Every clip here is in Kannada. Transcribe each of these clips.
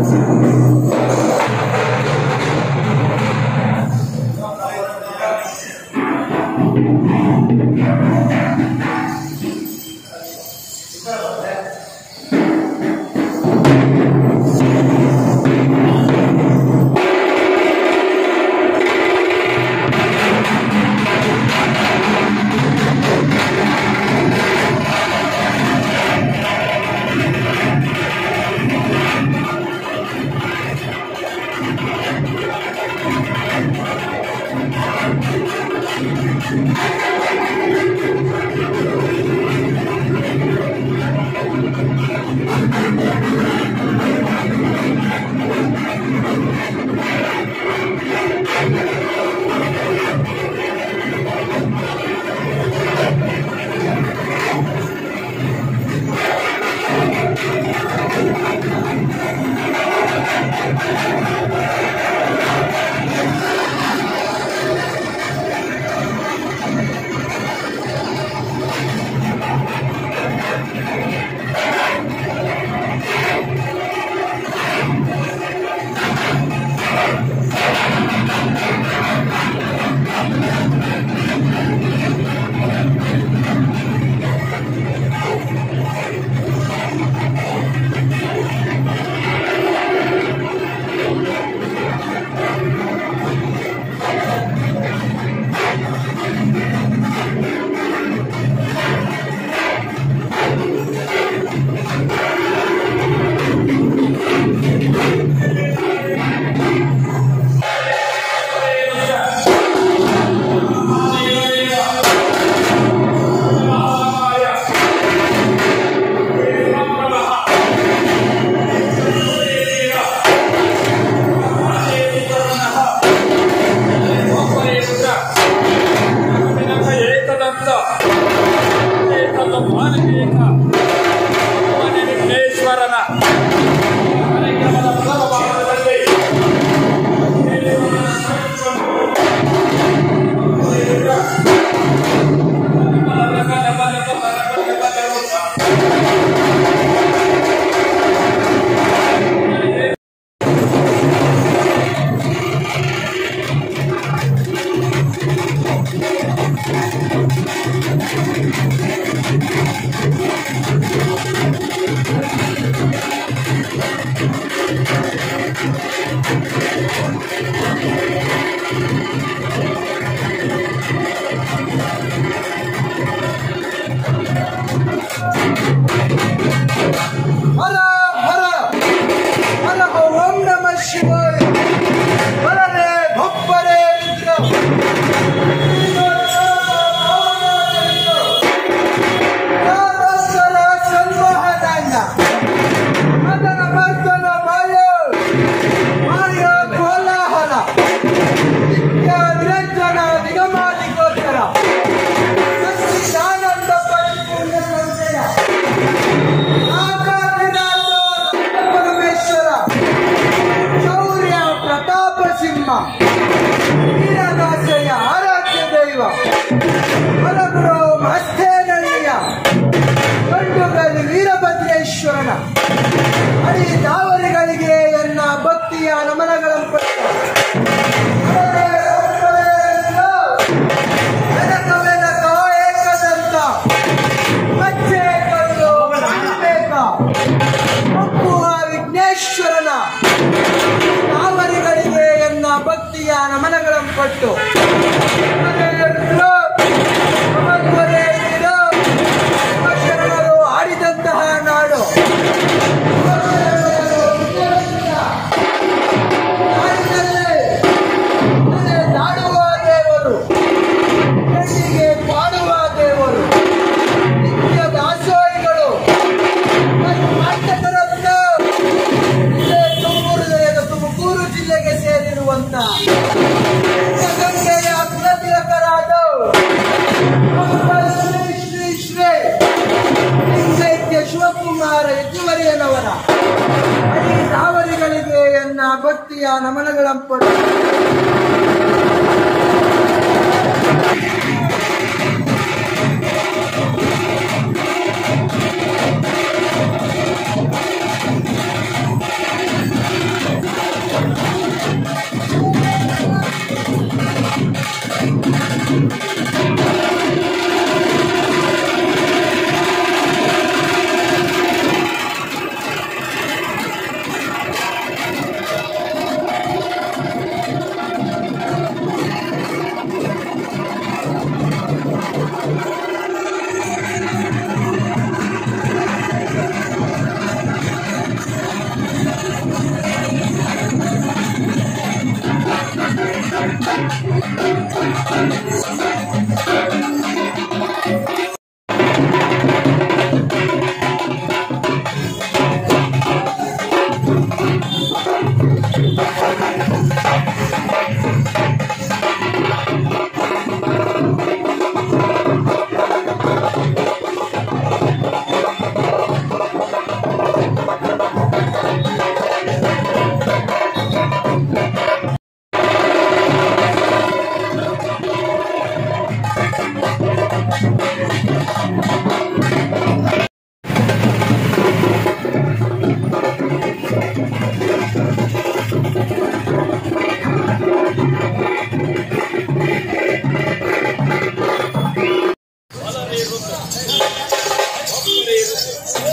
ಏಕದಂತ ಏಕದ ಮಾನವೀಕ ವಿಘ್ನೇಶ್ವರನ ಕಾರ್ಯಕ್ರಮದ ಮೊದಲ ಭಾಗದಲ್ಲಿ ಹರ ಹರ ಹರ ಓಂ ನಮ ಶಿವಾಯ ಹರರೆ ಭಪ್ಪರೆ ರುದ್ರ ಕಾಮಸ್ವರ ಸಂವಹನ ಮದನ ಮರ್ದನ ಮಾಯ ಮಾಯ ಕೋಲಾಹಲ ನಿತ್ಯ ನಿರಂಜನ ನಿಗಮಾದಿಗೋಚರ ಸಚ್ಚಿದಾನಂದ ಪರಿಪೂರ್ಣ ಸಂಶಯ ಪರಮೇಶ್ವರ ಶೌರ್ಯ ಪ್ರತಾಪ ಸಿಂಹ ವೀರದಾಸಯ್ಯ ಆರಾಧ್ಯ ದೈವ ಹರಗುರು ಮಸ್ತೇನಯ್ಯ ಗಂಡುಗಲಿ ವೀರಭದ್ರೇಶ್ವರನ ಹರಿ ದಾವರಿಗಳಿಗೆ ಎನ್ನ ಭಕ್ತಿಯ ನಮನಗಳನ್ನು ಪಟ್ಟ ಬೆನಕ ಬೆನಕ ಏಕದಂತ ಮಚ್ಚೆ ಕಲ್ಲು ಕಾಣಬೇಕ ಒಪ್ಪುವ ವಿಘ್ನೇಶ್ವರನ ನಾಮರಿಗಳಿಗೆ ಎನ್ನ ಭಕ್ತಿಯ ನಮನಗಳನ್ನು ಕೊಟ್ಟು ಶರಣರು ಆಡಿದಂತಹ ನಾಡು ನಾಡಿನಲ್ಲಿ ನಾಡುವ ದೇವರು ಹೆಣ್ಣಿಗೆ ಪಾಡುವ ದೇವರು ನಿತ್ಯ ದಾಸೋಹಿಗಳು ನಾಟಕರತ್ನ ಇಲ್ಲೇ ತುಮಕೂರು ಜಿಲ್ಲೆಯ ತುಮಕೂರು ಜಿಲ್ಲೆಗೆ ಸೇರಿರುವಂತ ಗಂಗೆಯ ಅಗ್ರತಿಲಕರಾದ ಶ್ರೀ ಶ್ರೀ ಶ್ರೀ ಲಿಂಗೈಕ್ಯ ಶಿವಕುಮಾರ ಯಜ್ಜುವರಿಯನವರ ಈ ದಾವರಿಗಳಿಗೆ ಎನ್ನ ಭಕ್ತಿಯ ನಮನಗಳನ್ನು ಪಟ್ಟು ಿ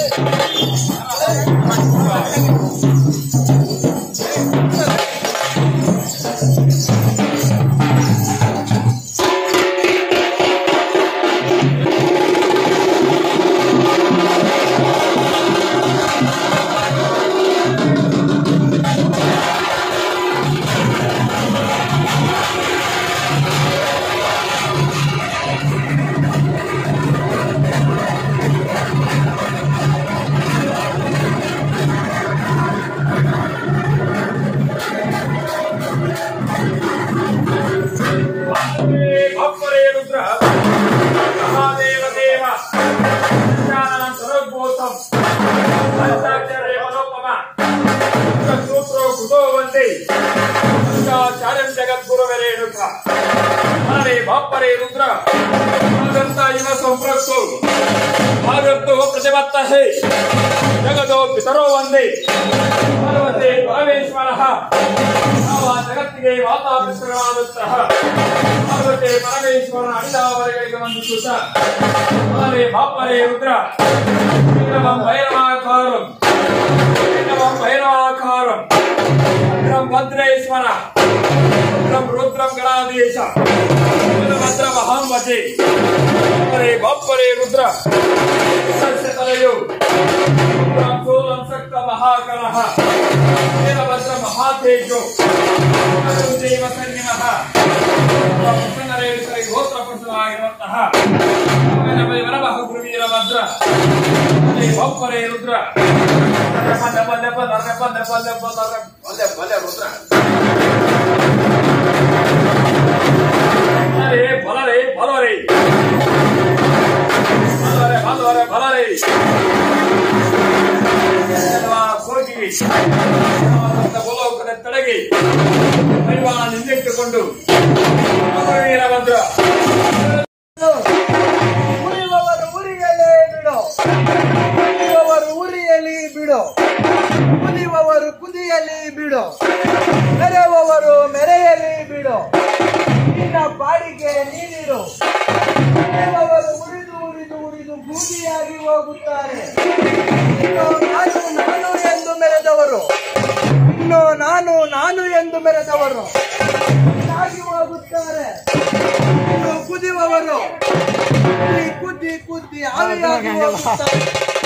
ಭಕ್ತರೇ ರುದ್ರ ಮಹಾದೇವ ದೇವ ಜ್ಞಾನಂ ಸರ್ವಭೂತಂ ಪಂಚಾಕ್ಷರೇ ಮನೋಪಮ ಸೂತ್ರೋ ಕುತೋ ವಂದೇ ಚಾರಂ ಜಗದ್ಗುರುವರೇಣುಕ ಹರೇ ಬಾಪ್ಪರೇ ರುದ್ರ ಆಗಂತ ಇವ ಸಂಪ್ರಕ್ತು ಆಗಂತು ಪ್ರತಿಮತ್ತ ಹೇ ಜಗದೋ ಪಿತರೋ ವಂದೇ ಪಾರ್ವತಿ ಪರಮೇಶ್ವರ ನಾವು ಆ ಜಗತ್ತಿಗೆ ಮಾತಾಪಿತರಾದಂತಹ ಪಾರ್ವತಿ ಪರಮೇಶ್ವರನ ಅಡಿದಾವರೆಗಳಿಗೆ ಒಂದು ಸುತ ಹರೇ ಬಾಪ್ಪರೇ ರುದ್ರ ಶ್ರೀರಮಂ ಭೈರವಾಕಾರಂ ಶ್ರೀರಮಂ ಭೈರವಾಕಾರಂ ರುದ್ರಂ ಭದ್ರೇಶ್ವರ ರುದ್ರಂ ರುದ್ರಂ ಗಣಾಧೀಶ ವೀರಭದ್ರ ಮಹಾಂಬತೆ ಹರೇ ಬಾಪ್ಪರೇ ರುದ್ರ ಸಸ್ಯ ತಲೆಯು ರುದ್ರಂ ಸೋಲಂ ಸಕ್ತ ಮಹಾಕರಃ ವೀರಭದ್ರ ಮಹಾತೇಜೋ ದೇವ ಸನ್ನಿಮಃ ಪ್ರಸನ್ನರೇಶ್ವರಿ ಗೋತ್ರ ಪ್ರಸನ್ನವಾಗಿರುವಂತಹ ವರಬಹು ವೀರಭದ್ರ ಹರೇ ಬಾಪ್ಪರೇ ರುದ್ರ ಪಲ್ಲೆ ಪಲ್ಲೆ ಪಲ್ಲೆ ಪಲ್ಲೆ ಪಲ್ಲೆ ಪಲ್ಲೆ ಪಲ್ಲೆ ಪಲ್ಲೆ ರುದ್ರ ಬಲರೇ ಬಲರೇ ಬಲರೇ ಬಲರೇ ಬಲರೇ ಬಲರೇ ಹೋಗಿ ಗೋಲೋಕದ ತಡೆಗೆ ಪರಿವಾರ ನಿಂದಿಟ್ಟುಕೊಂಡು ವೀರಭದ್ರ ಉರಿಯುವವರು ಉರಿಯಲೇ ಬಿಡು ಉರಿಯುವವರು ಉರಿಯಲಿ ಬಿಡು ಕುದಿಯುವವರು ಕುದಿಯಲಿ ಬಿಡು ಮೆರೆಯುವವರು ಮೆರೆಯಲಿ ಬಿಡು ನಿನ್ನ ಬಾಡಿಗೆ ನೀನಿರು ಉರಿಯುವವರು ಉರಿದು ಉರಿದು ಉರಿದು ಬೂದಿಯಾಗಿ ಹೋಗುತ್ತಾರೆ ಇನ್ನು ನಾನು ನಾನು ಎಂದು ಮೆರೆದವರು ಇನ್ನು ನಾನು ನಾನು ಎಂದು ಮೆರೆದವರು ಆಗಿ ಹೋಗುತ್ತಾರೆ ಇನ್ನು ಕುದಿಯುವವರು ಕುದಿ ಕುದಿ ಕುದಿ ಆವಿಯಾಗಿ ಹೋಗುತ್ತಾರೆ.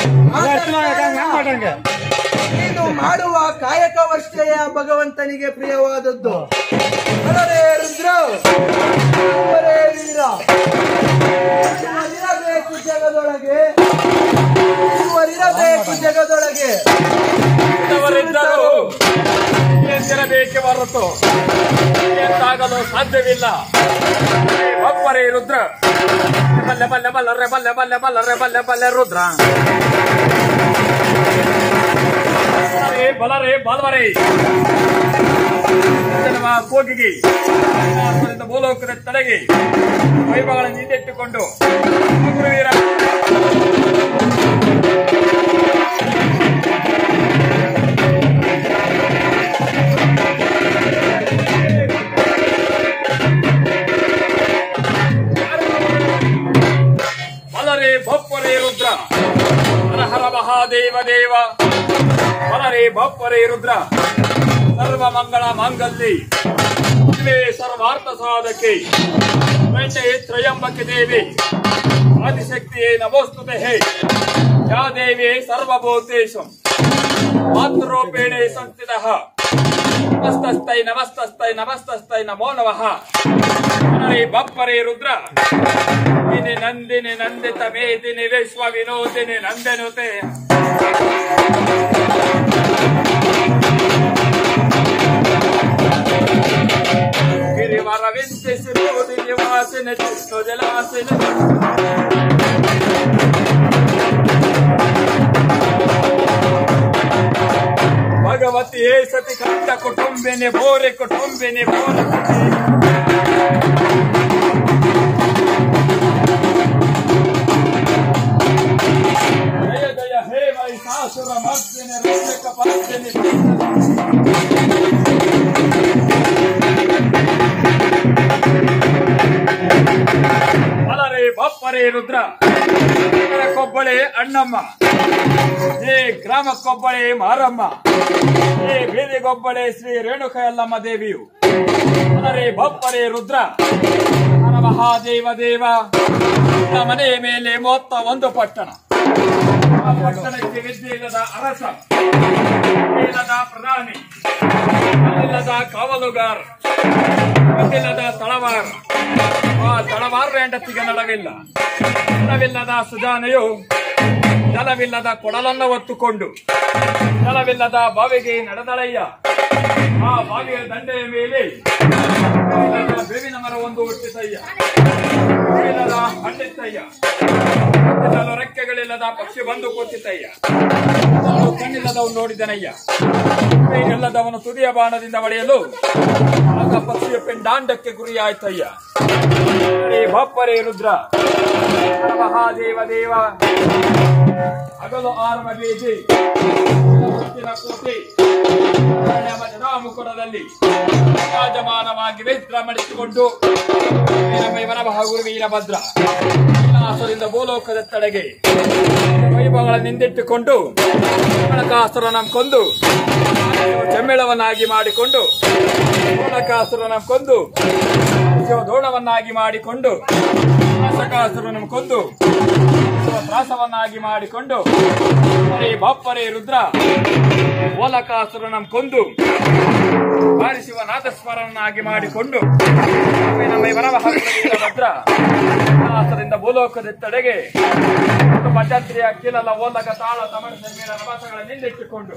ಆದ ನೀನು ಮಾಡುವ ಕಾಯಕವಷ್ಟೇ ಭಗವಂತನಿಗೆ ಪ್ರಿಯವಾದದ್ದು ಅಲರೇ ರುದ್ರ ಅವರೇ ವೀರ ಇರಬೇಕು ಜಗದೊಳಗೆ ಇರಬೇಕು ಜಗದೊಳಗೆ ಅವರಿದ್ದರು ಎಚ್ಚರಬೇಕೆ ಹೊರತು ಎಂತಾಗಲು ಸಾಧ್ಯವಿಲ್ಲ ಒಬ್ಬರೇ ರುದ್ರ ಬಲ್ಲೆ ಬಲ್ಲೆ ಬಲ್ಲರೆ ಬಲ್ಲೆ ಬಲ್ಲೆ ಬಲ್ಲರೆ ಬಲ್ಲೆ ಬಲ್ಲೆ ರುದ್ರ ಬಲರೇ ಬಲರೇ ಬಲವರೇ ನಮ್ಮ ಕೋಗಿಗೆ ಆತ್ಮದಿಂದ ಭೂಲೋಕದ ತಲೆಗೆ ವೈಭವಗಳನ್ನು ಹಿಂದಿಟ್ಟುಕೊಂಡು ಗುರುವೀರ ಬಲರೇ ಬಪ್ಪರೇ ರುದ್ರ ಹರ ಹರ ಮಹಾದೇವ ದೇವ ಬಲರೇ ಬಪ್ಪರೇ ರುದ್ರ ಸರ್ವ ಮಂಗಳ ಮಾಂಗಲ್ಯ ಶಿವೆ ಸರ್ವಾರ್ಥ ಸಾಧಕೆ ವೆಂಟೆ ತ್ರಯಂಬಕೆ ದೇವಿ ಆದಿಶಕ್ತಿಯೇ ನಮೋಸ್ತುತೆ ಹೇ ಯಾ ದೇವಿ ಸರ್ವಭೂತೇಶು ಮಾತೃರೂಪೇಣೆ ಸಂಸ್ಥಿತಃ ನಮಸ್ತಸ್ತೈ ನಮಸ್ತಸ್ತೈ ನಮಸ್ತಸ್ತೈ ನಮೋ ನಮಃ ಹರೇ ಬಪ್ಪರೇ ರುದ್ರ ನಂದಿನಿ ನಂದಿನಿ ನಂದಿತ ಮೇದಿನಿ ವಿಶ್ವ ವಿನೋದಿನಿ ನಂದನುತೆ ಗಿರಿವರ ವಿಂತಿಸಿ ಬೋಧಿ ನಿವಾಸಿನ ಚಿತ್ತು ಜಲಾಸಿನ ಭಗವತಿಯೇ ಸತಿ ಕಂಠ ಕುಟುಂಬಿನಿ ಬೋರೆ ಕುಟುಂಬಿನಿ ಬೋರ ಜಯ ಜಯ ಹೇ ಮಹಿಷಾಸುರ ಮರ್ದಿನಿ ರಕ್ಷಕ ಪರ್ದಿನಿ ಬಲರೇ ಬಪ್ಪರೇ ರುದ್ರ ಕೊಬ್ಬಳೆ ಅಣ್ಣಮ್ಮ ಈ ಗ್ರಾಮಕ್ಕೊಬ್ಬಳೇ ಮಾರಮ್ಮ ಈ ಬೀದಿಗೊಬ್ಬಳೇ ಶ್ರೀ ರೇಣುಕ ಯಲ್ಲಮ್ಮ ದೇವಿಯು ಅದರೆ ಬಪ್ಪರೆ ರುದ್ರ ಹರ ಮಹಾದೇವ ದೇವ ನನ್ನ ಮನೆಯ ಮೇಲೆ ಮೂವತ್ತ ಒಂದು ಪಟ್ಟಣ ಆ ಪಟ್ಟಣಕ್ಕೆ ವಿದ್ಯೆ ಇಲ್ಲದ ಅರಸ ಇಲ್ಲದ ಪ್ರಧಾನಿ ಇಲ್ಲದ ಕಾವಲುಗಾರ ಇಲ್ಲದ ತಳವಾರ ಆ ತಳವಾರ ಹೆಂಡತಿಗೆ ನಡವಿಲ್ಲ ಜಲವಿಲ್ಲದ ಸುಜಾನೆಯು ಜಲವಿಲ್ಲದ ಕೊಡಲನ್ನು ಹೊತ್ತುಕೊಂಡು ಜಲವಿಲ್ಲದ ಬಾವಿಗೆ ನಡೆದಳಯ್ಯ ಆ ಬಾವಿಯ ದಂಡೆಯ ಮೇಲೆ ಜಲವಿಲ್ಲದ ಬೇವಿನ ಮರ ಒಂದು ಹುಟ್ಟಿಸಯ್ಯ ಇಲ್ಲದ ಹಣ್ಣಿತ್ತಯ್ಯ ಇಲ್ಲದ ರೆಕ್ಕೆಗಳಿಲ್ಲದ ಪಕ್ಷಿ ಬಂದು ಕೂತಿತ್ತಯ್ಯ ನಾನು ಕಣ್ಣಿಲ್ಲದವನು ನೋಡಿದನಯ್ಯ ಕೈಯಿಲ್ಲದವನು ತುದಿಯ ಬಾಣದಿಂದ ಹೊಡೆಯಲು ಆಗ ಪಕ್ಷಿಯ ಪಿಂಡಾಂಡಕ್ಕೆ ಗುರಿಯಾಯ್ತಯ್ಯ ಹರೇ ಬಾಪ್ಪರೇ ರುದ್ರ ಹರ ಮಹಾದೇವ ದೇವ ಹಗಲು ಆರಮ ಬೀಜಿ ಮುತ್ತಿನ ಕೋಟೆ ನಮ್ಮ ಜನಾಮುಕುಟದಲ್ಲಿ ವಿರಾಜಮಾನವಾಗಿ ವಿಶ್ರಮಣಿಸಿಕೊಂಡು ವೀರಮೈವನ ಗುರು ವೀರಭದ್ರ ವಿಲಾಸದಿಂದ ಭೂಲೋಕದೆತ್ತಡೆಗೆ ವೈಭವಗಳ ನಿಂದಿಟ್ಟುಕೊಂಡು ಕನಕಾಸುರನ ಕೊಂದು ಚೆಮ್ಮೆಳವನ್ನಾಗಿ ಮಾಡಿಕೊಂಡು ಕನಕಾಸುರನ ಕೊಂದು ಶಿವದೋಣವನ್ನಾಗಿ ಮಾಡಿಕೊಂಡು ನಾಶಕಾಸುರನ ಕೊಂದು ತ್ರಾಸವನ್ನಾಗಿ ಮಾಡಿಕೊಂಡು ಹರೇ ಬಾಪ್ಪರೇ ರುದ್ರ ಓಲಕಾಸುರನ ಕೊಂದು ಬಾರಿಸುವ ನಾದಸ್ಮರನಾಗಿ ಮಾಡಿಕೊಂಡು ನಮ್ಮ ವರವಹರ ಭದ್ರ ಆಸರಿಂದ ಭೂಲೋಕದೆತ್ತಡೆಗೆ ಭಜಂತ್ರಿಯ ಕೀಲಲ ಓಲಕ ತಾಳ ತಮಿಳು ಮೀರ ನವಾಸಗಳ ನಿಂದಿಟ್ಟುಕೊಂಡು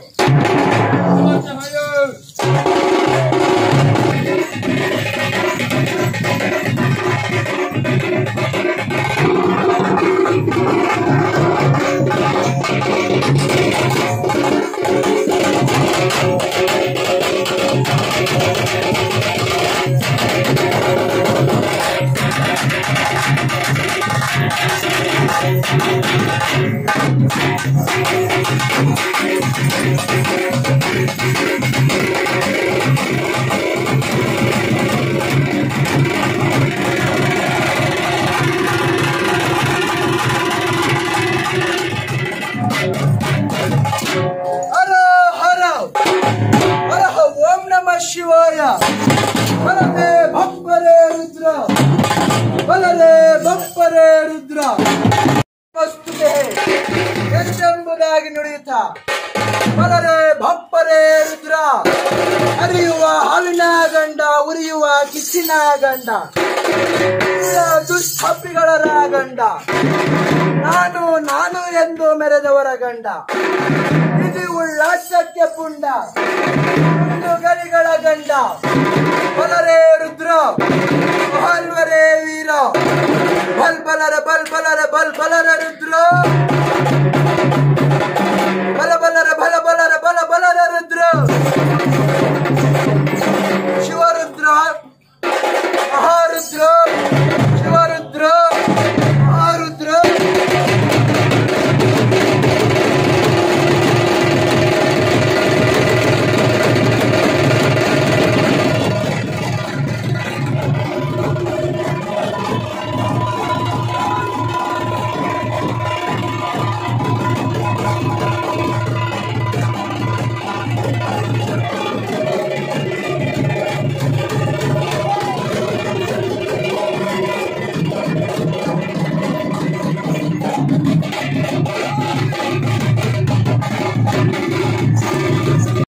ಹರ ಹರ ಹರ ಓಂ ನಮ ಶಿವಾಯ ಬಲರೇ ಬಪ್ಪರೇ ರುದ್ರ ಬಲರೇ ಬಪ್ಪರೇ ರುದ್ರ ವಸ್ತುತೆ ಎಂದೆಂಬುದಾಗಿ ನುಡಿಯುತ್ತ ಬಲರೇ ಬಪ್ಪರೇ ರುದ್ರ ಹರಿಯುವ ಹಾವಿನ ಗಂಡ ಉರಿಯುವ ಕಿಚ್ಚಿನ ಗಂಡ ದುಷ್ಟಪ್ಪಿಗಳ ಗಂಡ ನಾನು ನಾನು ಎಂದು ಮೆರೆದವರ ಗಂಡ ಇದು ಉಲ್ಲಾಸಕ್ಕೆ ಪುಂಡ ಒಂದು ಗರಿಗಳ ಗಂಡ ಬಲರೇ ರುದ್ರ ಬಲ್ವರೇ ವೀರ ಬಲ್ ಬಲರ ಬಲ್ ಬಲರ ಬಲ್ ಬಲರ ರುದ್ರ